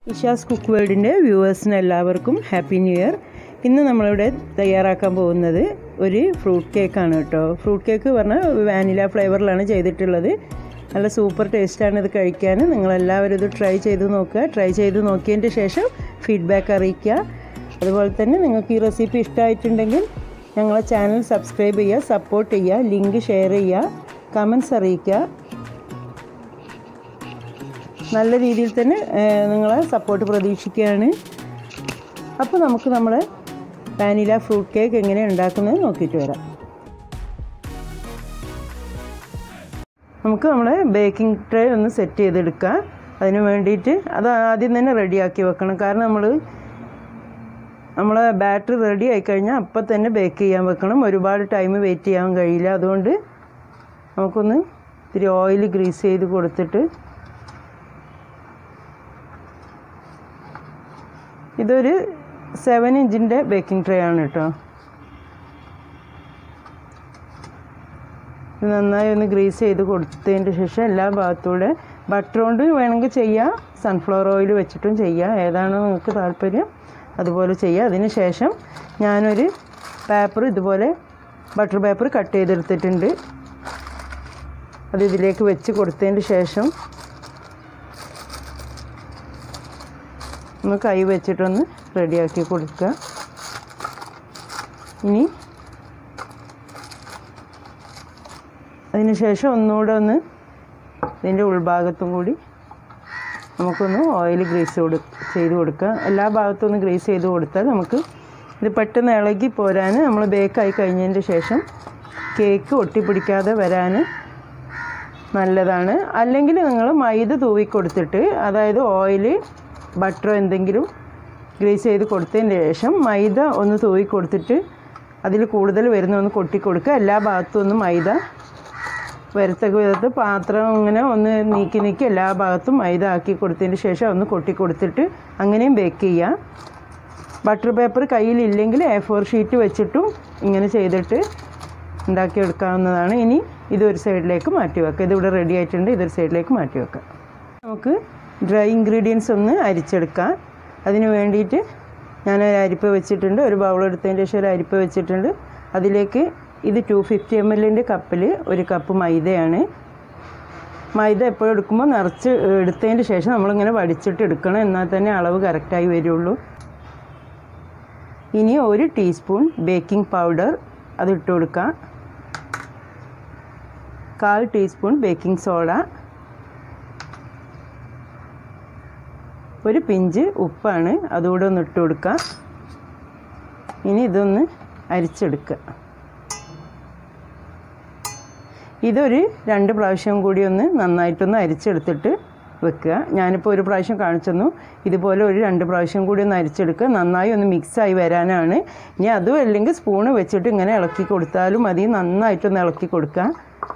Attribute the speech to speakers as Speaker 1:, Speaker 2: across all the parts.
Speaker 1: Isha's cook വേൾഡിൻ്റെ വ്യൂവേഴ്സിന് എല്ലാവർക്കും happy new year ഇന്ന് നമ്മളിവിടെ തയ്യാറാക്കാൻ പോകുന്നത് ഒരു ഫ്രൂട്ട് കേക്കാണ് കേട്ടോ ഫ്രൂട്ട് കേക്ക് പറഞ്ഞാൽ വാനില ഫ്ലേവറിലാണ് ചെയ്തിട്ടുള്ളത് നല്ല സൂപ്പർ ടേസ്റ്റാണ് ഇത് കഴിക്കാൻ നിങ്ങളെല്ലാവരും ഇത് ട്രൈ ചെയ്ത് നോക്കുക ട്രൈ ചെയ്ത് നോക്കിയതിൻ്റെ ശേഷം ഫീഡ്ബാക്ക് അറിയിക്കുക അതുപോലെ തന്നെ നിങ്ങൾക്ക് ഈ റെസിപ്പി ഇഷ്ടമായിട്ടുണ്ടെങ്കിൽ ഞങ്ങളെ ചാനൽ സബ്സ്ക്രൈബ് ചെയ്യുക സപ്പോർട്ട് ചെയ്യുക ലിങ്ക് ഷെയർ ചെയ്യുക കമൻസ് അറിയിക്കുക നല്ല രീതിയിൽ തന്നെ നിങ്ങളെ സപ്പോർട്ട് പ്രതീക്ഷിക്കുകയാണ് അപ്പോൾ നമുക്ക് നമ്മുടെ വാനില ഫ്രൂട്ട് കേക്ക് എങ്ങനെ ഉണ്ടാക്കുന്നത് നോക്കിയിട്ട് വരാം നമുക്ക് നമ്മുടെ ബേക്കിംഗ് ട്രേ ഒന്ന് സെറ്റ് ചെയ്തെടുക്കാം അതിന് വേണ്ടിയിട്ട് അത് ആദ്യം തന്നെ റെഡിയാക്കി വെക്കണം കാരണം നമ്മൾ നമ്മളെ ബാറ്ററി റെഡി ആയിക്കഴിഞ്ഞാൽ അപ്പം തന്നെ ബേക്ക് ചെയ്യാൻ വെക്കണം ഒരുപാട് ടൈം വെയിറ്റ് ചെയ്യാൻ കഴിയില്ല അതുകൊണ്ട് നമുക്കൊന്ന് ഇത്തിരി ഓയിൽ ഗ്രീസ് ചെയ്ത് കൊടുത്തിട്ട് ഇതൊരു സെവൻ ഇഞ്ചിൻ്റെ ബേക്കിംഗ് ട്രേ ആണ് കേട്ടോ ഇത് നന്നായി ഒന്ന് ഗ്രീസ് ചെയ്ത് കൊടുത്തതിൻ്റെ ശേഷം എല്ലാ ഭാഗത്തൂടെ ബട്ടർ കൊണ്ട് വേണമെങ്കിൽ ചെയ്യാം സൺഫ്ലവർ ഓയിൽ വെച്ചിട്ടും ചെയ്യാം ഏതാണോ നിങ്ങൾക്ക് താല്പര്യം അതുപോലെ ചെയ്യുക അതിന് ശേഷം ഞാനൊരു പേപ്പർ ഇതുപോലെ ബട്ടർ പേപ്പർ കട്ട് ചെയ്തെടുത്തിട്ടുണ്ട് അത് ഇതിലേക്ക് വെച്ച് കൊടുത്തതിന് ശേഷം ഒന്ന് കൈ വെച്ചിട്ടൊന്ന് റെഡിയാക്കി കൊടുക്കുക ഇനി അതിന് ശേഷം ഒന്നുകൂടെ ഒന്ന് ഇതിൻ്റെ ഉൾഭാഗത്തും കൂടി നമുക്കൊന്ന് ഓയിൽ ഗ്രീസ് കൊടു ചെയ്ത് കൊടുക്കുക എല്ലാ ഭാഗത്തും ഒന്ന് ഗ്രീസ് ചെയ്ത് കൊടുത്താൽ നമുക്ക് ഇത് പെട്ടെന്ന് ഇളകി പോരാൻ നമ്മൾ ബേക്കായി കഴിഞ്ഞതിൻ്റെ ശേഷം കേക്ക് ഒട്ടിപ്പിടിക്കാതെ വരാൻ നല്ലതാണ് അല്ലെങ്കിൽ നിങ്ങൾ മൈദ തൂവി കൊടുത്തിട്ട് അതായത് ഓയിൽ ബട്ടറോ എന്തെങ്കിലും ഗ്രീസ് ചെയ്ത് കൊടുത്തതിന് ശേഷം മൈദ ഒന്ന് തൂവി കൊടുത്തിട്ട് അതിൽ കൂടുതൽ വരുന്ന ഒന്ന് കൊട്ടി കൊടുക്കുക എല്ലാ ഭാഗത്തും ഒന്ന് മൈദ വരത്തക്ക വിധത്ത് പാത്രം ഇങ്ങനെ ഒന്ന് നീക്കി നീക്കി എല്ലാ ഭാഗത്തും മൈദ ആക്കി കൊടുത്തതിന് ശേഷം ഒന്ന് കൊട്ടി കൊടുത്തിട്ട് അങ്ങനെയും ബേക്ക് ചെയ്യാം ബട്ടർ പേപ്പർ കയ്യിലില്ലെങ്കിൽ എ ഫോർ ഷീറ്റ് വെച്ചിട്ടും ഇങ്ങനെ ചെയ്തിട്ട് ഉണ്ടാക്കിയെടുക്കാവുന്നതാണ് ഇനി ഇതൊരു സൈഡിലേക്ക് മാറ്റി വെക്കാം ഇതിവിടെ റെഡി ആയിട്ടുണ്ട് ഇതൊരു സൈഡിലേക്ക് മാറ്റി വെക്കാം നമുക്ക് ഡ്രൈ ഇൻഗ്രീഡിയൻസ് ഒന്ന് അരിച്ചെടുക്കാം അതിന് വേണ്ടിയിട്ട് ഞാൻ ഒരു അരിപ്പ വെച്ചിട്ടുണ്ട് ഒരു ബൗൾ എടുത്തതിന് ശേഷം ഒരു അരിപ്പ വെച്ചിട്ടുണ്ട് അതിലേക്ക് ഇത് ടു ഫിഫ്റ്റി എം എല്ലിൻ്റെ കപ്പിൽ ഒരു കപ്പ് മൈദയാണ് മൈദ എപ്പോഴും എടുക്കുമ്പോൾ നിറച്ച് എടുത്തതിന് ശേഷം നമ്മളിങ്ങനെ വടിച്ചിട്ട് എടുക്കണം എന്നാൽ തന്നെ അളവ് കറക്റ്റായി വരുള്ളൂ ഇനി ഒരു ടീസ്പൂൺ ബേക്കിംഗ് പൗഡർ അത് ഇട്ട് കൊടുക്കാം കാൽ ടീസ്പൂൺ ബേക്കിംഗ് സോഡ ഒരു പിഞ്ച് ഉപ്പാണ് അതുകൂടെ ഒന്ന് ഇട്ട് കൊടുക്കുക ഇനി ഇതൊന്ന് അരിച്ചെടുക്കുക ഇതൊരു രണ്ട് പ്രാവശ്യം കൂടി ഒന്ന് നന്നായിട്ടൊന്ന് അരിച്ചെടുത്തിട്ട് വെക്കുക ഞാനിപ്പോൾ ഒരു പ്രാവശ്യം കാണിച്ചെന്നു ഇതുപോലെ ഒരു രണ്ട് പ്രാവശ്യം കൂടി ഒന്ന് അരിച്ചെടുക്കുക നന്നായി ഒന്ന് മിക്സായി വരാനാണ് ഇനി അതും അല്ലെങ്കിൽ സ്പൂണ് വെച്ചിട്ട് ഇങ്ങനെ ഇളക്കി കൊടുത്താലും മതി നന്നായിട്ടൊന്ന് ഇളക്കി കൊടുക്കുക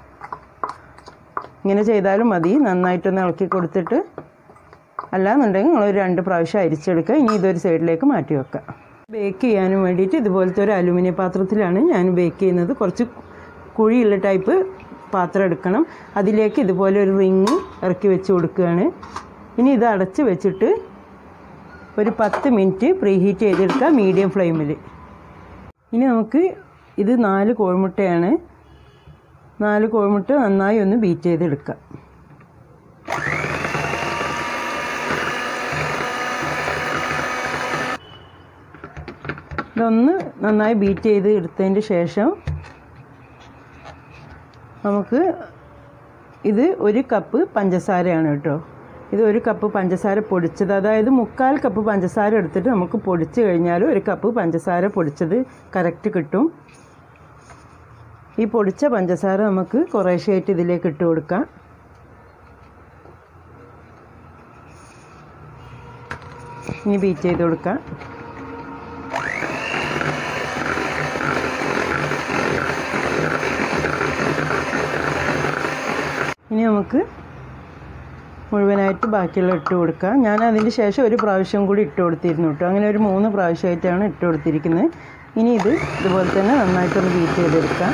Speaker 1: ഇങ്ങനെ ചെയ്താലും മതി നന്നായിട്ടൊന്ന് ഇളക്കി കൊടുത്തിട്ട് അല്ലാന്നുണ്ടെങ്കിൽ നിങ്ങൾ ഒരു രണ്ട് പ്രാവശ്യം അരിച്ചെടുക്കുക ഇനി ഇതൊരു സൈഡിലേക്ക് മാറ്റി വെക്കുക ബേക്ക് ചെയ്യാനും വേണ്ടിയിട്ട് ഇതുപോലത്തെ ഒരു അലുമിനിയം പാത്രത്തിലാണ് ഞാൻ ബേക്ക് ചെയ്യുന്നത് കുറച്ച് കുഴിയുള്ള ടൈപ്പ് പാത്രം എടുക്കണം അതിലേക്ക് ഇതുപോലെ ഒരു റിങ് ഇറക്കി വെച്ച് കൊടുക്കുകയാണ് ഇനി ഇത് അടച്ച് വെച്ചിട്ട് ഒരു പത്ത് മിനിറ്റ് പ്രീ ഹീറ്റ് ചെയ്തെടുക്കുക മീഡിയം ഫ്ലെയിമിൽ ഇനി നമുക്ക് ഇത് നാല് കോഴിമുട്ടയാണ് നാല് കോഴിമുട്ട നന്നായി ഒന്ന് ബീറ്റ് ചെയ്തെടുക്കുക ഇതൊന്ന് നന്നായി ബീറ്റ് ചെയ്ത് എടുത്തതിൻ്റെ ശേഷം നമുക്ക് ഇത് ഒരു കപ്പ് പഞ്ചസാരയാണ് കേട്ടോ ഇത് ഒരു കപ്പ് പഞ്ചസാര പൊടിച്ചത് അതായത് മുക്കാൽ കപ്പ് പഞ്ചസാര എടുത്തിട്ട് നമുക്ക് പൊടിച്ച് കഴിഞ്ഞാൽ ഒരു കപ്പ് പഞ്ചസാര പൊടിച്ചത് കറക്റ്റ് കിട്ടും ഈ പൊടിച്ച പഞ്ചസാര നമുക്ക് കുറേശ്ശെയായിട്ട് ഇതിലേക്ക് ഇട്ട് കൊടുക്കാം ഇനി ബീറ്റ് ചെയ്ത് കൊടുക്കാം ഇനി നമുക്ക് മുഴുവനായിട്ട് ബാക്കിയുള്ള ഇട്ട് കൊടുക്കാം ഞാൻ അതിന് ശേഷം ഒരു പ്രാവശ്യം കൂടി ഇട്ട് കൊടുത്തിരുന്നു കേട്ടോ അങ്ങനെ ഒരു മൂന്ന് പ്രാവശ്യമായിട്ടാണ് ഇട്ട് കൊടുത്തിരിക്കുന്നത് ഇനി ഇത് ഇതുപോലെ തന്നെ നന്നായിട്ടൊന്ന് ബീറ്റ് ചെയ്തെടുക്കാം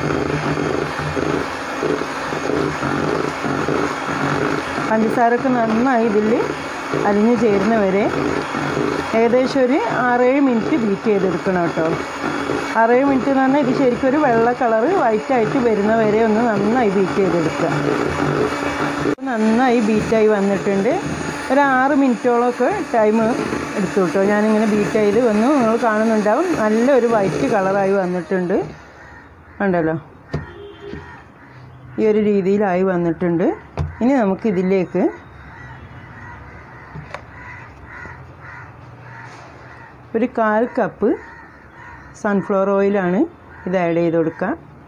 Speaker 1: പഞ്ചസാരക്ക് നന്നായി ഇതിൽ അലിഞ്ഞ് ചേരുന്ന വരെ ഏകദേശം ഒരു ആറേഴ് മിനിറ്റ് ബീറ്റ് ചെയ്തെടുക്കണം കേട്ടോ ആറേഴ് മിനിറ്റ് എന്ന് പറഞ്ഞാൽ ഇത് ശരിക്കും ഒരു വെള്ള കളറ് വൈറ്റായിട്ട് വരുന്ന വരെ ഒന്ന് നന്നായി ബീറ്റ് ചെയ്തെടുക്കുക നന്നായി ബീറ്റായി വന്നിട്ടുണ്ട് ഒരു ആറ് മിനിറ്റോളമൊക്കെ ടൈം എടുത്തു കേട്ടോ ഞാനിങ്ങനെ ബീറ്റ് ചെയ്ത് വന്നു നിങ്ങൾ കാണുന്നുണ്ടാവും നല്ലൊരു വൈറ്റ് കളറായി വന്നിട്ടുണ്ട് ഉണ്ടല്ലോ ഈ ഒരു രീതിയിലായി വന്നിട്ടുണ്ട് ഇനി നമുക്ക് ഇതിലേക്ക് ഒരു കാൽ കപ്പ് സൺഫ്ലവർ ഓയിലാണ് ഇത് ആഡ് ചെയ്ത് കൊടുക്കുക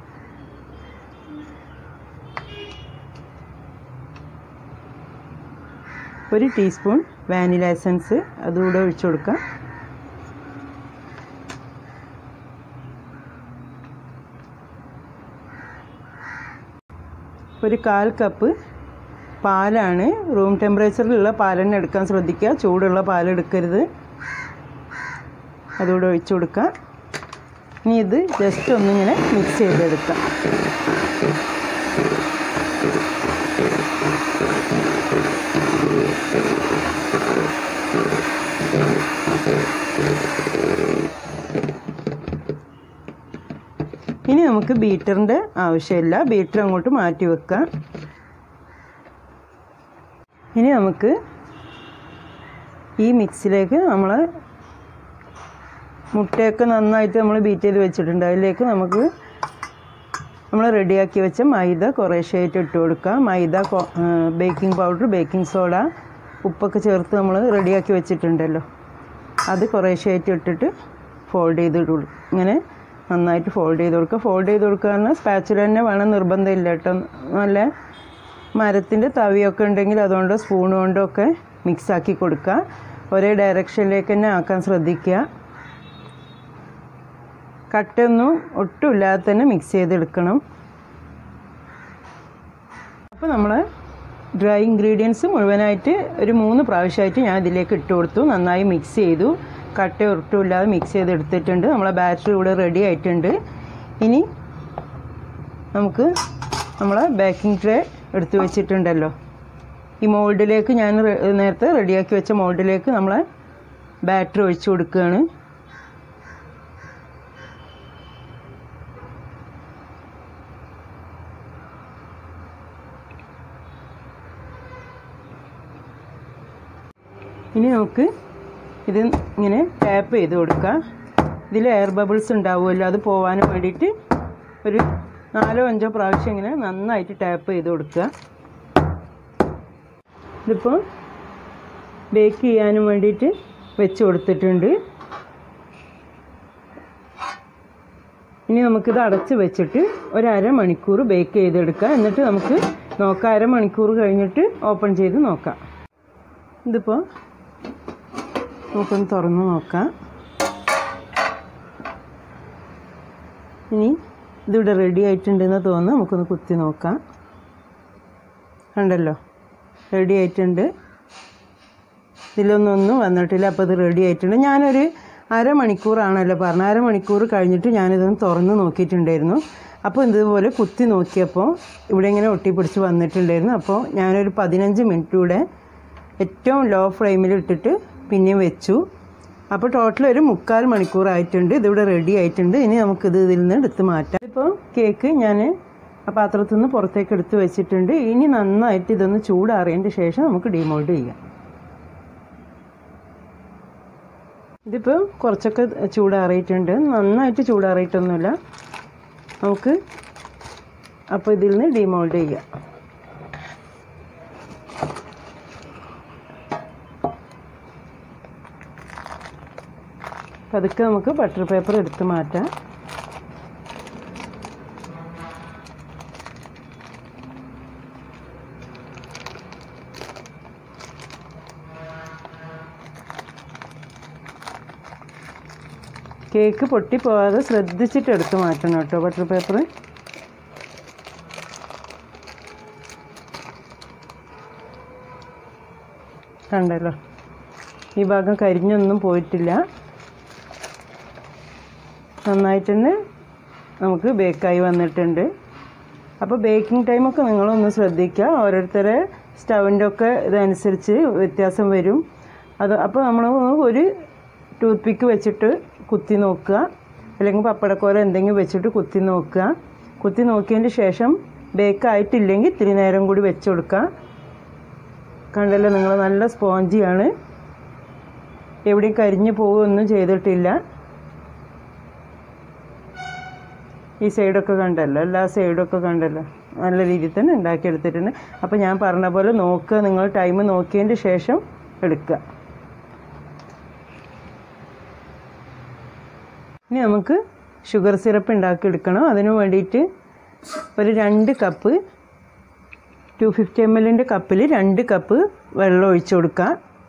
Speaker 1: ഒരു ടീസ്പൂൺ വാനില എസൻസ് അതുകൂടെ ഒഴിച്ചു കൊടുക്കാം ഒരു കാൽ കപ്പ് പാലാണ് റൂം ടെമ്പറേച്ചറിലുള്ള പാൽ തന്നെ എടുക്കാൻ ശ്രദ്ധിക്കുക ചൂടുള്ള പാൽ എടുക്കരുത് അതുകൂടെ ഒഴിച്ചു കൊടുക്കുക ഇനി ഇത് ജസ്റ്റ് ഒന്നിങ്ങനെ മിക്സ് ചെയ്തെടുക്കാം ഇനി നമുക്ക് ബീറ്ററിൻ്റെ ആവശ്യമില്ല ബീറ്റർ അങ്ങോട്ട് മാറ്റി വെക്കാം ഇനി നമുക്ക് ഈ മിക്സിലേക്ക് നമ്മൾ മുട്ടയൊക്കെ നന്നായിട്ട് നമ്മൾ ബീറ്റ് ചെയ്ത് വെച്ചിട്ടുണ്ട് അതിലേക്ക് നമുക്ക് നമ്മൾ റെഡിയാക്കി വെച്ച മൈദ കുറേശ്ശായിട്ട് ഇട്ട് കൊടുക്കുക മൈദ ബേക്കിംഗ് പൗഡർ ബേക്കിംഗ് സോഡ ഉപ്പൊക്കെ ചേർത്ത് നമ്മൾ റെഡിയാക്കി വെച്ചിട്ടുണ്ടല്ലോ അത് കുറേശ്ശായിട്ട് ഇട്ടിട്ട് ഫോൾഡ് ചെയ്ത് ഇടുള്ളൂ ഇങ്ങനെ നന്നായിട്ട് ഫോൾഡ് ചെയ്ത് കൊടുക്കുക ഫോൾഡ് ചെയ്ത് കൊടുക്കുക പറഞ്ഞാൽ സ്പാച്ചുല തന്നെ വേണം നിർബന്ധമില്ല കേട്ടോ നല്ല മരത്തിൻ്റെ തവിയൊക്കെ ഉണ്ടെങ്കിൽ അതുകൊണ്ട് സ്പൂൺ കൊണ്ടൊക്കെ മിക്സാക്കി കൊടുക്കുക ഒരേ ഡയറക്ഷനിലേക്ക് തന്നെ ആക്കാൻ ശ്രദ്ധിക്കുക കട്ടൊന്നും ഒട്ടും ഇല്ലാതെ തന്നെ മിക്സ് ചെയ്തെടുക്കണം അപ്പോൾ നമ്മൾ ഡ്രൈ ഇൻഗ്രീഡിയൻസ് മുഴുവനായിട്ട് ഒരു മൂന്ന് പ്രാവശ്യമായിട്ട് ഞാൻ ഇതിലേക്ക് ഇട്ട് കൊടുത്തു നന്നായി മിക്സ് ചെയ്തു കട്ട ഒട്ടും ഇല്ലാതെ മിക്സ് ചെയ്തെടുത്തിട്ടുണ്ട് നമ്മളെ ബാറ്ററി ഇവിടെ റെഡി ആയിട്ടുണ്ട് ഇനി നമുക്ക് നമ്മളെ ബേക്കിംഗ് ട്രേ എടുത്ത് വെച്ചിട്ടുണ്ടല്ലോ ഈ മോൾഡിലേക്ക് ഞാൻ റെ- നേരത്തെ റെഡിയാക്കി വെച്ച മോൾഡിലേക്ക് നമ്മളെ ബാറ്ററി ഒഴിച്ചു കൊടുക്കുകയാണ് ഇനി നമുക്ക് ഇത് ഇങ്ങനെ ടാപ്പ് ചെയ്ത് കൊടുക്കാം ഇതിൽ എയർ ബബിൾസ് ഉണ്ടാവുമല്ലോ അത് പോകാൻ വേണ്ടിയിട്ട് ഒരു നാലോ അഞ്ചോ പ്രാവശ്യം ഇങ്ങനെ നന്നായിട്ട് ടാപ്പ് ചെയ്ത് കൊടുക്കുക ഇതിപ്പോൾ ബേക്ക് ചെയ്യാനും വേണ്ടിയിട്ട് വെച്ച് കൊടുത്തിട്ടുണ്ട് ഇനി നമുക്കിത് അടച്ച് വെച്ചിട്ട് ഒരു അരമണിക്കൂർ ബേക്ക് ചെയ്തെടുക്കാം എന്നിട്ട് നമുക്ക് നോക്കാം അരമണിക്കൂർ കഴിഞ്ഞിട്ട് ഓപ്പൺ ചെയ്ത് നോക്കാം ഇതിപ്പോൾ നമുക്കൊന്ന് തുറന്ന് നോക്കാം ഇനി ഇതിവിടെ റെഡി ആയിട്ടുണ്ടെന്ന് തോന്നുന്നു നമുക്കൊന്ന് കുത്തി നോക്കാം കണ്ടല്ലോ റെഡി ആയിട്ടുണ്ട് ഇതിലൊന്നും ഒന്നും വന്നിട്ടില്ല അപ്പോൾ ഇത് റെഡി ആയിട്ടുണ്ട് ഞാനൊരു അരമണിക്കൂറാണല്ലോ പറഞ്ഞത് അരമണിക്കൂർ കഴിഞ്ഞിട്ട് ഞാനിതൊന്ന് തുറന്ന് നോക്കിയിട്ടുണ്ടായിരുന്നു അപ്പോൾ ഇതുപോലെ കുത്തി നോക്കിയപ്പോൾ ഇവിടെ ഇങ്ങനെ ഒട്ടിപ്പിടിച്ച് വന്നിട്ടുണ്ടായിരുന്നു അപ്പോൾ ഞാനൊരു പതിനഞ്ച് മിനിറ്റ് കൂടെ ഏറ്റവും ലോ ഫ്ലെയിമിൽ ഇട്ടിട്ട് പിന്നെയും വെച്ചു അപ്പോൾ ടോട്ടൽ ഒരു മുക്കാൽ മണിക്കൂറായിട്ടുണ്ട് ഇതിവിടെ റെഡി ആയിട്ടുണ്ട് ഇനി നമുക്കിത് ഇതിൽ നിന്ന് എടുത്ത് മാറ്റാം ഇപ്പോൾ കേക്ക് ഞാൻ ആ പാത്രത്തിൽ നിന്ന് പുറത്തേക്ക് എടുത്ത് വെച്ചിട്ടുണ്ട് ഇനി നന്നായിട്ട് ഇതൊന്ന് ചൂടാറിയതിൻ്റെ ശേഷം നമുക്ക് ഡിമോൾഡ് ചെയ്യാം ഇതിപ്പോൾ കുറച്ചൊക്കെ ചൂടാറിയിട്ടുണ്ട് നന്നായിട്ട് ചൂടാറിയിട്ടൊന്നുമില്ല നമുക്ക് അപ്പോൾ ഇതിൽ നിന്ന് ഡിമോൾഡ് ചെയ്യാം പതുക്കെ നമുക്ക് ബട്ടർ പേപ്പർ എടുത്ത് മാറ്റാം കേക്ക് പൊട്ടിപ്പോവാതെ ശ്രദ്ധിച്ചിട്ട് എടുത്ത് മാറ്റണം കേട്ടോ ബട്ടർ പേപ്പർ കണ്ടല്ലോ ഈ ഭാഗം കരിഞ്ഞൊന്നും പോയിട്ടില്ല നന്നായിട്ട് തന്നെ നമുക്ക് ബേക്കായി വന്നിട്ടുണ്ട് അപ്പോൾ ബേക്കിംഗ് ടൈമൊക്കെ നിങ്ങളൊന്ന് ശ്രദ്ധിക്കുക ഓരോരുത്തരെ സ്റ്റൗവിൻ്റെ ഒക്കെ ഇതനുസരിച്ച് വ്യത്യാസം വരും അത് അപ്പോൾ നമ്മൾ ഒരു ടൂത്ത് പിക്ക് വെച്ചിട്ട് കുത്തി നോക്കുക അല്ലെങ്കിൽ പപ്പടക്കോല എന്തെങ്കിലും വെച്ചിട്ട് കുത്തി നോക്കുക കുത്തി നോക്കിയതിന് ശേഷം ബേക്ക് ആയിട്ടില്ലെങ്കിൽ ഇത്തിരി നേരം കൂടി വെച്ച് കൊടുക്കുക കണ്ടല്ലോ നിങ്ങൾ നല്ല സ്പോഞ്ചിയാണ് എവിടെയും കരിഞ്ഞു പോവുകയൊന്നും ചെയ്തിട്ടില്ല ഈ സൈഡൊക്കെ കണ്ടല്ലോ എല്ലാ സൈഡൊക്കെ കണ്ടല്ലോ നല്ല രീതിയിൽ തന്നെ ഉണ്ടാക്കിയെടുത്തിട്ടുണ്ട് അപ്പോൾ ഞാൻ പറഞ്ഞ പോലെ നോക്കുക നിങ്ങൾ ടൈം നോക്കിയതിൻ്റെ ശേഷം എടുക്കുക ഇനി നമുക്ക് ഷുഗർ സിറപ്പ് ഉണ്ടാക്കിയെടുക്കണം അതിന് വേണ്ടിയിട്ട് ഒരു രണ്ട് കപ്പ് ടു ഫിഫ്റ്റി എം എല്ലിൻ്റെ കപ്പിൽ രണ്ട് കപ്പ് വെള്ളം ഒഴിച്ചു കൊടുക്കുക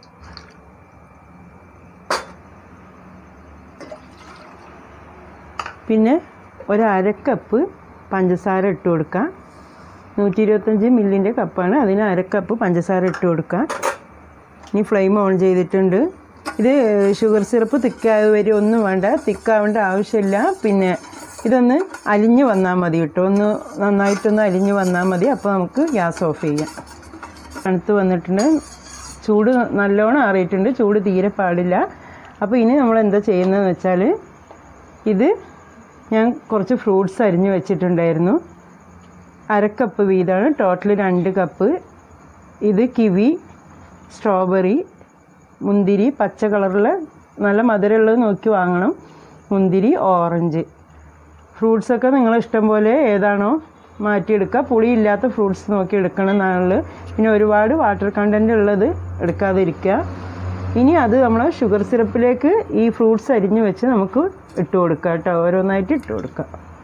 Speaker 1: പിന്നെ ഒരു അര കപ്പ് പഞ്ചസാര ഇട്ട് കൊടുക്കുക നൂറ്റി ഇരുപത്തഞ്ച് മില്ലിൻ്റെ കപ്പാണ് അതിന് അര കപ്പ് പഞ്ചസാര ഇട്ട് കൊടുക്കുക ഇനി ഫ്ലെയിം ഓൺ ചെയ്തിട്ടുണ്ട് ഇത് ഷുഗർ സിറപ്പ് തിക്കായ വരെ ഒന്നും വേണ്ട തിക്കാവേണ്ട ആവശ്യമില്ല പിന്നെ ഇതൊന്ന് അലിഞ്ഞ് വന്നാൽ മതി കേട്ടോ ഒന്ന് നന്നായിട്ടൊന്ന് അലിഞ്ഞ് വന്നാൽ മതി അപ്പോൾ നമുക്ക് ഗ്യാസ് ഓഫ് ചെയ്യാം തണുത്ത് വന്നിട്ടുണ്ട് ചൂട് നല്ലോണം ആറിയിട്ടുണ്ട് ചൂട് തീരെ പാടില്ല അപ്പോൾ ഇനി നമ്മൾ എന്താ ചെയ്യുന്നതെന്ന് വെച്ചാൽ ഇത് ഞാൻ കുറച്ച് ഫ്രൂട്ട്സ് അരിഞ്ഞ് വെച്ചിട്ടുണ്ടായിരുന്നു അരക്കപ്പ് വീതമാണ് ടോട്ടൽ രണ്ട് കപ്പ് ഇത് കിവി സ്ട്രോബെറി മുന്തിരി പച്ച കളറിൽ നല്ല മധുരമുള്ളത് നോക്കി വാങ്ങണം മുന്തിരി ഓറഞ്ച് ഫ്രൂട്ട്സൊക്കെ നിങ്ങളെ ഇഷ്ടം പോലെ ഏതാണോ മാറ്റിയെടുക്കുക പുളിയില്ലാത്ത ഫ്രൂട്ട്സ് നോക്കി എടുക്കണം എന്നാണുള്ളത് പിന്നെ ഒരുപാട് വാട്ടർ കണ്ടൻറ് ഉള്ളത് എടുക്കാതിരിക്കുക ഇനി അത് നമ്മൾ ഷുഗർ സിറപ്പിലേക്ക് ഈ ഫ്രൂട്ട്സ് അരിഞ്ഞ് വെച്ച് നമുക്ക് ഇട്ട് കൊടുക്കുക കേട്ടോ ഓരോന്നായിട്ട് ഇട്ട് കൊടുക്കുക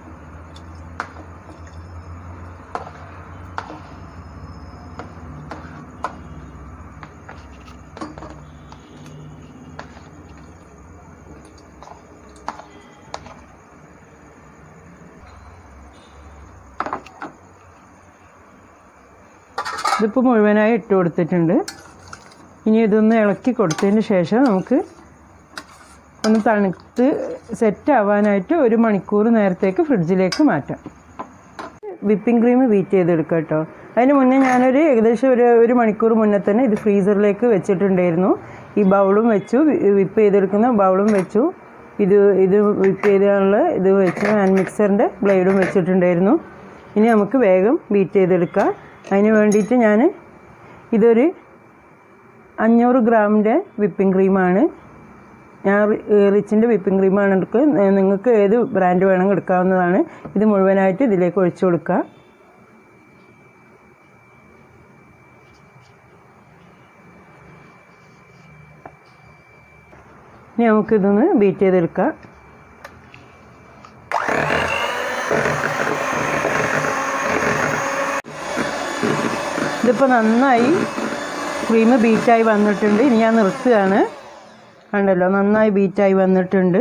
Speaker 1: ഇതിപ്പോൾ മുഴുവനായി ഇട്ട് കൊടുത്തിട്ടുണ്ട് ഇനി ഇതൊന്ന് ഇളക്കി കൊടുത്തതിന് ശേഷം നമുക്ക് ഒന്ന് തണുത്ത് സെറ്റ് ആവാനായിട്ട് ഒരു മണിക്കൂർ നേരത്തേക്ക് ഫ്രിഡ്ജിലേക്ക് മാറ്റാം വിപ്പിംഗ് ക്രീം ബീറ്റ് ചെയ്തെടുക്കുക കേട്ടോ അതിന് മുന്നേ ഞാനൊരു ഏകദേശം ഒരു ഒരു മണിക്കൂർ മുന്നേ തന്നെ ഇത് ഫ്രീസറിലേക്ക് വെച്ചിട്ടുണ്ടായിരുന്നു ഈ ബൗളും വെച്ചു വിപ്പ് ചെയ്തെടുക്കുന്ന ബൗളും വെച്ചു ഇത് ഇത് വിപ്പ് ചെയ്താനുള്ള ഇത് വെച്ച് ഹാൻഡ് മിക്സറിൻ്റെ ബ്ലേഡും വെച്ചിട്ടുണ്ടായിരുന്നു ഇനി നമുക്ക് വേഗം ബീറ്റ് ചെയ്തെടുക്കാം അതിന് വേണ്ടിയിട്ട് ഞാൻ ഇതൊരു അഞ്ഞൂറ് ഗ്രാമിൻ്റെ വിപ്പിംഗ് ക്രീമാണ് ഞാൻ റിച്ചിൻ്റെ വിപ്പിംഗ് ക്രീമാണ് എടുക്കുക നിങ്ങൾക്ക് ഏത് ബ്രാൻഡ് വേണമെങ്കിൽ എടുക്കാവുന്നതാണ് ഇത് മുഴുവനായിട്ട് ഇതിലേക്ക് ഒഴിച്ചു കൊടുക്കുക ഇനി നമുക്കിതൊന്ന് ബീറ്റ് ചെയ്തെടുക്കാം ഇതിപ്പോൾ നന്നായി ക്രീം ബീറ്റായി വന്നിട്ടുണ്ട് ഇനി ഞാൻ നിർത്തുകയാണ് കണ്ടല്ലോ നന്നായി ബീറ്റായി വന്നിട്ടുണ്ട്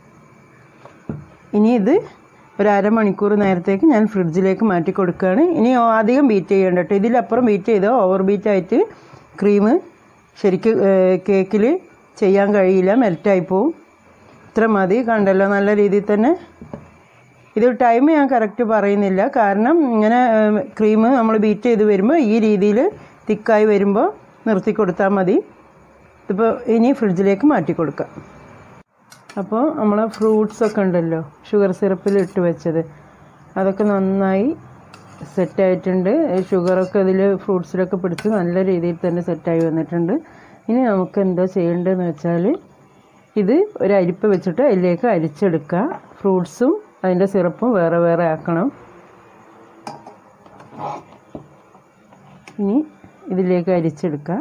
Speaker 1: ഇനി ഇത് ഒരു അരമണിക്കൂർ നേരത്തേക്ക് ഞാൻ ഫ്രിഡ്ജിലേക്ക് മാറ്റി കൊടുക്കുകയാണ് ഇനി അധികം ബീറ്റ് ചെയ്യേണ്ട കേട്ടോ ഇതിലപ്പുറം ബീറ്റ് ചെയ്തോ ഓവർ ബീറ്റായിട്ട് ക്രീം ശരിക്ക് കേക്കിൽ ചെയ്യാൻ കഴിയില്ല മെൽറ്റായി പോവും ഇത്ര മതി കണ്ടല്ലോ നല്ല രീതിയിൽ തന്നെ ഇത് ടൈം ഞാൻ കറക്റ്റ് പറയുന്നില്ല കാരണം ഇങ്ങനെ ക്രീം നമ്മൾ ബീറ്റ് ചെയ്ത് വരുമ്പോൾ ഈ രീതിയിൽ തിക്കായി വരുമ്പോൾ നിർത്തി കൊടുത്താൽ മതി ഇതിപ്പോൾ ഇനി ഫ്രിഡ്ജിലേക്ക് മാറ്റി കൊടുക്കാം അപ്പോൾ നമ്മളെ ഫ്രൂട്ട്സ് ഒക്കെ ഉണ്ടല്ലോ ഷുഗർ സിറപ്പിൽ ഇട്ട് വെച്ചത് അതൊക്കെ നന്നായി സെറ്റായിട്ടുണ്ട് ഷുഗറൊക്കെ ഇതിൽ ഫ്രൂട്ട്സിലൊക്കെ പിടിച്ച് നല്ല രീതിയിൽ തന്നെ സെറ്റായി വന്നിട്ടുണ്ട് ഇനി നമുക്ക് എന്താ ചെയ്യേണ്ടതെന്ന് വെച്ചാൽ ഇത് ഒരു അരിപ്പ വെച്ചിട്ട് അതിലേക്ക് അരിച്ചെടുക്കുക ഫ്രൂട്ട്സും അതിൻ്റെ സിറപ്പും വേറെ വേറെ ആക്കണം ഇനി ഇതിലേക്ക് അരിച്ചെടുക്കുക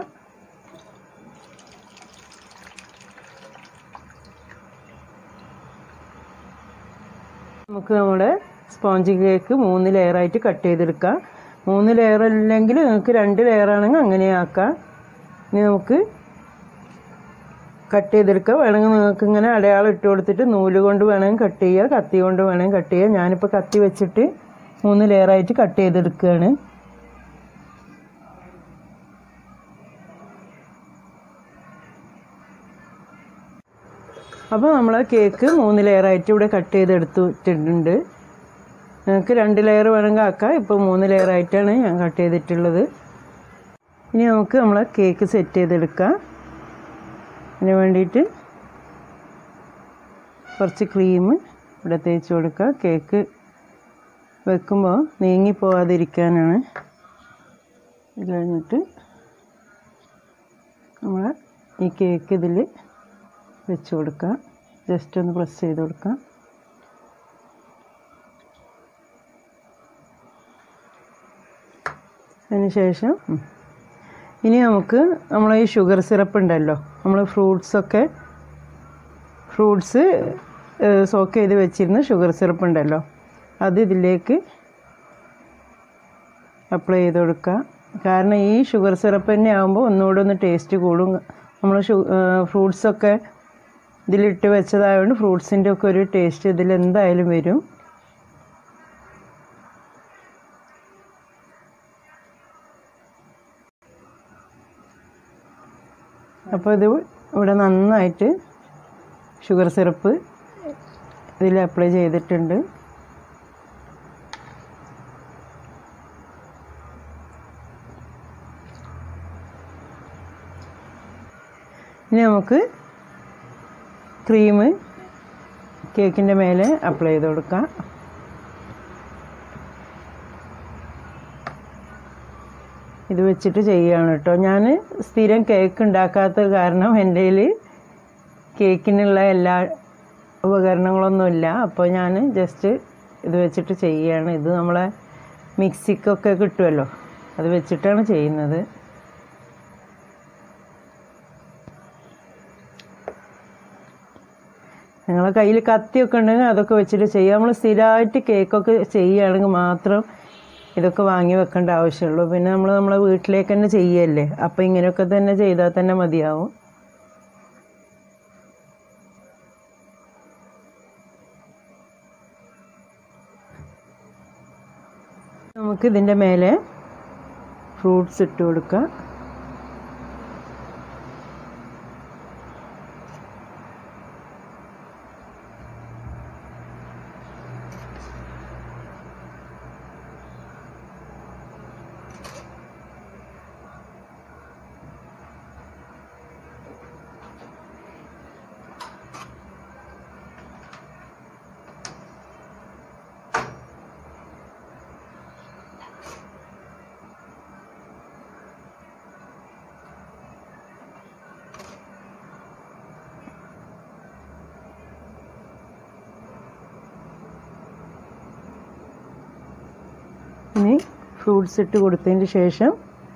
Speaker 1: നമുക്ക് നമ്മുടെ സ്പോഞ്ച് കേക്ക് മൂന്ന് ലെയറായിട്ട് കട്ട് ചെയ്തെടുക്കാം മൂന്ന് ലെയർ അല്ലെങ്കിൽ നിങ്ങൾക്ക് രണ്ട് ലെയർ ആണെങ്കിൽ അങ്ങനെ ആക്കാം ഇനി നമുക്ക് കട്ട് ചെയ്തെടുക്കാം വേണമെങ്കിൽ നിങ്ങൾക്ക് ഇങ്ങനെ അടയാളം ഇട്ട് കൊടുത്തിട്ട് നൂല് കൊണ്ട് വേണമെങ്കിൽ കട്ട് ചെയ്യുക കത്തി കൊണ്ട് വേണമെങ്കിൽ കട്ട് ചെയ്യുക ഞാനിപ്പോൾ കത്തി വെച്ചിട്ട് മൂന്ന് ലെയറായിട്ട് കട്ട് ചെയ്തെടുക്കുകയാണ് അപ്പോൾ നമ്മൾ കേക്ക് മൂന്ന് ലെയറായിട്ട് ഇവിടെ കട്ട് ചെയ്തെടുത്തിട്ടുണ്ട് നിങ്ങൾക്ക് രണ്ട് ലെയർ വേണമെങ്കിൽ ആക്കാം ഇപ്പോൾ മൂന്ന് ലെയറായിട്ടാണ് ഞാൻ കട്ട് ചെയ്തിട്ടുള്ളത് ഇനി നമുക്ക് നമ്മളെ കേക്ക് സെറ്റ് ചെയ്തെടുക്കാം അതിന് വേണ്ടിയിട്ട് കുറച്ച് ക്രീം ഇവിടെ തേച്ച് കൊടുക്കുക കേക്ക് വെക്കുമ്പോൾ നീങ്ങി പോവാതിരിക്കാനാണ് ഇത് കഴിഞ്ഞിട്ട് നമ്മൾ ഈ കേക്ക് ഇതിൽ വെച്ച് കൊടുക്കുക ജസ്റ്റ് ഒന്ന് പ്രസ് ചെയ്ത് കൊടുക്കുക അതിന് ശേഷം ഉം. ഇനി നമുക്ക് നമ്മൾ ഈ ഷുഗർ സിറപ്പ് ഉണ്ടല്ലോ നമ്മൾ ഫ്രൂട്ട്സൊക്കെ ഫ്രൂട്ട്സ് സോക്ക് ചെയ്ത് വെച്ചിരുന്ന ഷുഗർ സിറപ്പ് ഉണ്ടല്ലോ അത് ഇതിലേക്ക് അപ്ലൈ ചെയ്ത് കൊടുക്കുക കാരണം ഈ ഷുഗർ സിറപ്പ് തന്നെ ആകുമ്പോൾ ഒന്നുകൂടെ ഒന്ന് ടേസ്റ്റ് കൂടും നമ്മൾ ഷു ഫ്രൂട്ട്സൊക്കെ ഇതിലിട്ട് വെച്ചതായതുകൊണ്ട് ഫ്രൂട്ട്സിൻ്റെ ഒക്കെ ഒരു ടേസ്റ്റ് ഇതിൽ എന്തായാലും വരും അപ്പോൾ ഇത് ഇവിടെ നന്നായിട്ട് ഷുഗർ സിറപ്പ് ഇതിൽ അപ്ലൈ ചെയ്തിട്ടുണ്ട് ഇനി നമുക്ക് ക്രീം കേക്കിൻ്റെ മേലെ അപ്ലൈ ചെയ്ത് കൊടുക്കാം ഇത് വെച്ചിട്ട് ചെയ്യുകയാണ് കേട്ടോ ഞാൻ സ്ഥിരം കേക്ക് ഉണ്ടാക്കാത്ത കാരണം എൻ്റെ കയ്യിൽ കേക്കിനുള്ള എല്ലാ ഉപകരണങ്ങളൊന്നുമില്ല അപ്പോൾ ഞാൻ ജസ്റ്റ് ഇത് വെച്ചിട്ട് ചെയ്യുകയാണ് ഇത് നമ്മളെ മിക്സിക്കൊക്കെ കിട്ടുമല്ലോ അത് വെച്ചിട്ടാണ് ചെയ്യുന്നത് നിങ്ങളെ കയ്യിൽ കത്തിയൊക്കെ ഉണ്ടെങ്കിൽ അതൊക്കെ വെച്ചിട്ട് ചെയ്യാം നമ്മൾ സ്ഥിരമായിട്ട് കേക്കൊക്കെ ചെയ്യുകയാണെങ്കിൽ മാത്രം ഇതൊക്കെ വാങ്ങി വെക്കേണ്ട ആവശ്യമുള്ളൂ പിന്നെ നമ്മൾ നമ്മളെ വീട്ടിലേക്ക് തന്നെ ചെയ്യല്ലേ അപ്പം ഇങ്ങനെയൊക്കെ തന്നെ ചെയ്താൽ തന്നെ മതിയാവും നമുക്ക് ഇതിൻ്റെ മേലെ ഫ്രൂട്ട്സ് ഇട്ട് കൊടുക്കാം ഇനി ഫ്രൂട്ട്സ് ഇട്ട് കൊടുത്തതിന് ശേഷം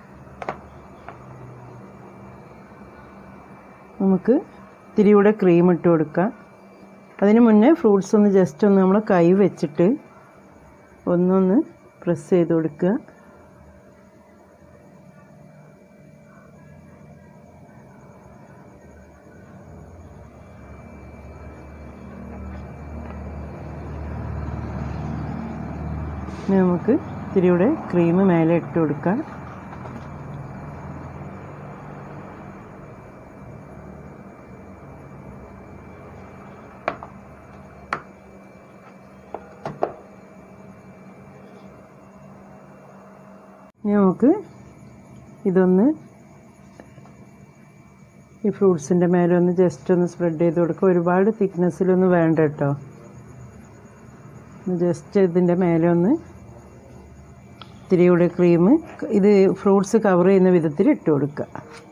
Speaker 1: നമുക്ക് ഇത്തിരി കൂടെ ക്രീം ഇട്ട് കൊടുക്കാം അതിന് മുന്നേ ഫ്രൂട്ട്സ് ഒന്ന് ജസ്റ്റ് ഒന്ന് നമ്മൾ കൈ വെച്ചിട്ട് ഒന്നൊന്ന് പ്രസ് ചെയ്ത് കൊടുക്കുക ഇനി നമുക്ക് ഇത്തിരി കൂടെ ക്രീം മേലെ ഇട്ട് കൊടുക്കാം ഇനി നമുക്ക് ഇതൊന്ന് ഈ ഫ്രൂട്ട്സിൻ്റെ മേലെ ഒന്ന് ജസ്റ്റ് ഒന്ന് സ്പ്രെഡ് ചെയ്ത് കൊടുക്കുക ഒരുപാട് തിക്നെസ്സിലൊന്നും വേണ്ട കേട്ടോ ജസ്റ്റ് ഇതിൻ്റെ മേലെ ഒന്ന് ഇത്തിരി കൂടെ ക്രീം ഇത് ഫ്രൂട്ട്സ് കവർ ചെയ്യുന്ന വിധത്തിൽ ഇട്ട് കൊടുക്കുക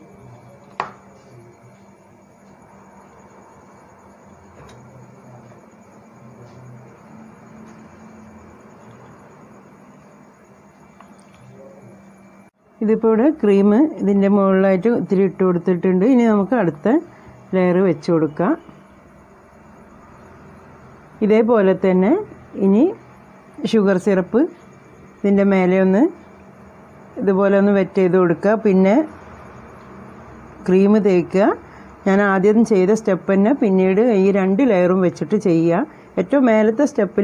Speaker 1: ഇതിപ്പോൾ ഇവിടെ ക്രീം ഇതിൻ്റെ മുകളിലായിട്ട് ഇത്തിരി ഇട്ട് കൊടുത്തിട്ടുണ്ട് ഇനി നമുക്ക് അടുത്ത ലെയർ വെച്ച് കൊടുക്കാം ഇതേപോലെ തന്നെ ഇനി ഷുഗർ സിറപ്പ് ഇതിൻ്റെ മേലെ ഒന്ന് ഇതുപോലെ ഒന്ന് വെറ്റ് ചെയ്ത് കൊടുക്കുക പിന്നെ ക്രീം തേക്കുക ഞാൻ ആദ്യം ചെയ്ത സ്റ്റെപ്പ് തന്നെ പിന്നീട് ഈ രണ്ട് ലെയറും വെച്ചിട്ട് ചെയ്യുക ഏറ്റവും മേലത്തെ സ്റ്റെപ്പിൽ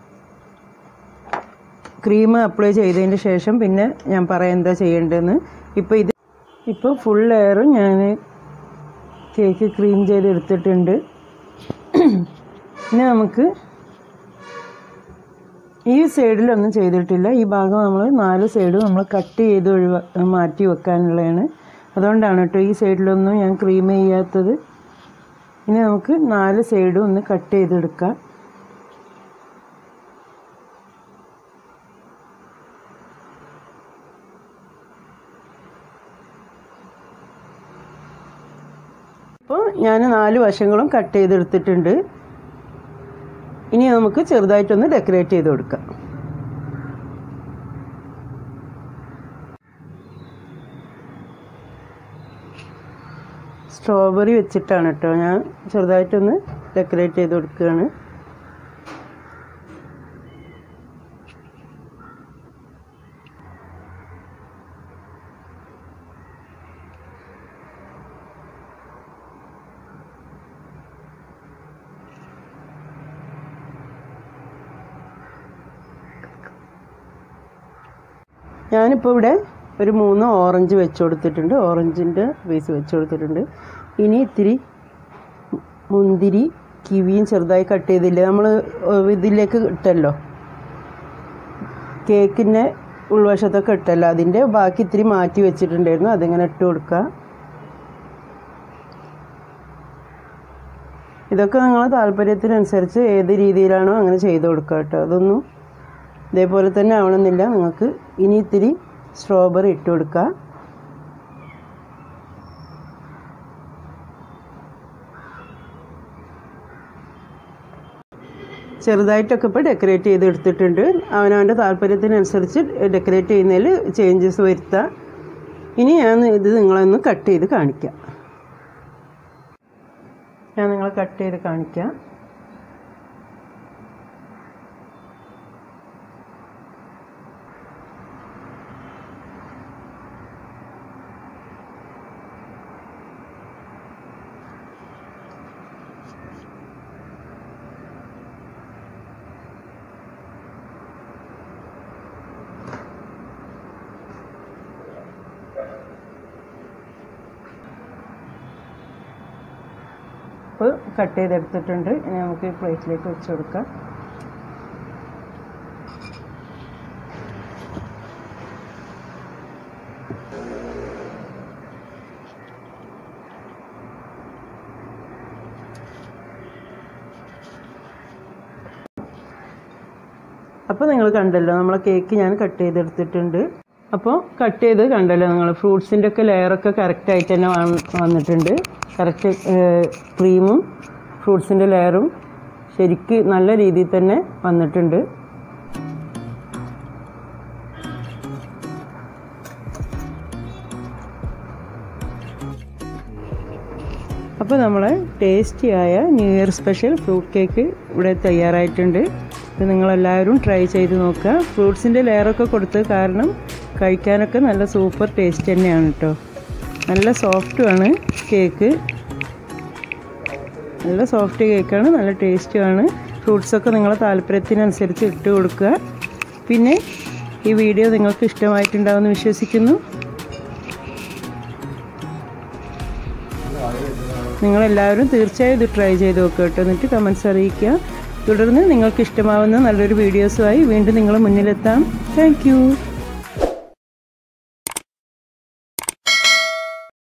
Speaker 1: ക്രീം അപ്ലൈ ചെയ്തതിന് ശേഷം പിന്നെ ഞാൻ പറയാം എന്താ ചെയ്യേണ്ടതെന്ന് ഇപ്പോൾ ഇത് ഇപ്പോൾ ഫുൾ ലെയറും ഞാൻ കേക്ക് ക്രീം ചെയ്തെടുത്തിട്ടുണ്ട് ഇനി നമുക്ക് ഈ സൈഡിലൊന്നും ചെയ്തിട്ടില്ല ഈ ഭാഗം നമ്മൾ നാല് സൈഡും നമ്മൾ കട്ട് ചെയ്ത് ഒഴിവ മാറ്റി വെക്കാനുള്ളതാണ് അതുകൊണ്ടാണ് കേട്ടോ ഈ സൈഡിലൊന്നും ഞാൻ ക്രീം ചെയ്യാത്തത് ഇനി നമുക്ക് നാല് സൈഡും ഒന്ന് കട്ട് ചെയ്തെടുക്കാം അപ്പോൾ ഞാൻ നാല് വശങ്ങളും കട്ട് ചെയ്തെടുത്തിട്ടുണ്ട് ഇനി നമുക്ക് ചെറുതായിട്ടൊന്ന് ഡെക്കറേറ്റ് ചെയ്ത് കൊടുക്കാം സ്ട്രോബെറി വെച്ചിട്ടാണ് കേട്ടോ ഞാൻ ചെറുതായിട്ടൊന്ന് ഡെക്കറേറ്റ് ചെയ്ത് കൊടുക്കുകയാണ് ഞാനിപ്പോൾ ഇവിടെ ഒരു മൂന്ന് ഓറഞ്ച് വെച്ച് കൊടുത്തിട്ടുണ്ട് ഓറഞ്ചിൻ്റെ പീസ് വെച്ച് കൊടുത്തിട്ടുണ്ട് ഇനി ഇത്തിരി മുന്തിരി കിവിയും ചെറുതായി കട്ട് ചെയ്തില്ലേ നമ്മൾ ഇതിലേക്ക് ഇട്ടല്ലോ കേക്കിൻ്റെ ഉൾവശത്തൊക്കെ ഇട്ടല്ലോ അതിൻ്റെ ബാക്കി ഇത്തിരി മാറ്റി വെച്ചിട്ടുണ്ടായിരുന്നു അതിങ്ങനെ ഇട്ട് കൊടുക്കുക ഇതൊക്കെ നിങ്ങളെ താല്പര്യത്തിനനുസരിച്ച് ഏത് രീതിയിലാണോ അങ്ങനെ ചെയ്ത് കൊടുക്കുക കേട്ടോ അതൊന്നും ഇതേപോലെ തന്നെ ആവണമെന്നില്ല നിങ്ങൾക്ക് ഇനി ഇത്തിരി സ്ട്രോബെറി ഇട്ട് കൊടുക്കുക ചെറുതായിട്ടൊക്കെ ഇപ്പോൾ ഡെക്കറേറ്റ് ചെയ്ത് എടുത്തിട്ടുണ്ട് അവനവൻ്റെ താല്പര്യത്തിനനുസരിച്ച് ഡെക്കറേറ്റ് ചെയ്യുന്നതിൽ ചേഞ്ചസ് വരുത്താം ഇനി ഞാൻ ഇത് നിങ്ങളൊന്ന് കട്ട് ചെയ്ത് കാണിക്കാം ഞാൻ നിങ്ങളെ കട്ട് ചെയ്ത് കാണിക്കാം ഇപ്പോൾ കട്ട് ചെയ്തെടുത്തിട്ടുണ്ട് ഇനി നമുക്ക് ഈ പ്ലേറ്റിലേക്ക് വെച്ച് കൊടുക്കാം അപ്പോൾ നിങ്ങൾ കണ്ടല്ലോ നമ്മളെ കേക്ക് ഞാൻ കട്ട് ചെയ്തെടുത്തിട്ടുണ്ട് അപ്പോൾ കട്ട് ചെയ്ത് കണ്ടല്ലോ നിങ്ങൾ ഫ്രൂട്ട്സിൻ്റെ ഒക്കെ ലെയറൊക്കെ കറക്റ്റായിട്ട് തന്നെ വന്ന് വന്നിട്ടുണ്ട് കറക്റ്റ് ക്രീമും ഫ്രൂട്ട്സിൻ്റെ ലെയറും ശരിക്ക് നല്ല രീതിയിൽ തന്നെ വന്നിട്ടുണ്ട് അപ്പോൾ നമ്മളെ ടേസ്റ്റിയായ new year special fruit cake ഇവിടെ തയ്യാറായിട്ടുണ്ട് ഇത് നിങ്ങളെല്ലാവരും ട്രൈ ചെയ്ത് നോക്കുക ഫ്രൂട്ട്സിൻ്റെ ലെയറൊക്കെ കൊടുത്തത് കാരണം കഴിക്കാനൊക്കെ നല്ല സൂപ്പർ ടേസ്റ്റ് തന്നെയാണ് കേട്ടോ നല്ല സോഫ്റ്റുമാണ് കേക്ക് നല്ല സോഫ്റ്റ് കേക്കാണ് നല്ല ടേസ്റ്റുമാണ് ഫ്രൂട്ട്സൊക്കെ നിങ്ങളെ താല്പര്യത്തിനനുസരിച്ച് ഇട്ട് കൊടുക്കുക പിന്നെ ഈ വീഡിയോ നിങ്ങൾക്ക് ഇഷ്ടമായിട്ടുണ്ടാവുമെന്ന് വിശ്വസിക്കുന്നു നിങ്ങളെല്ലാവരും തീർച്ചയായും ഇത് ട്രൈ ചെയ്ത് നോക്കുക കേട്ടോ എന്നിട്ട് കമൻസ് അറിയിക്കുക തുടർന്ന് നിങ്ങൾക്ക് ഇഷ്ടമാവുന്ന നല്ലൊരു വീഡിയോസുമായി വീണ്ടും നിങ്ങളുടെ മുന്നിലെത്താം താങ്ക്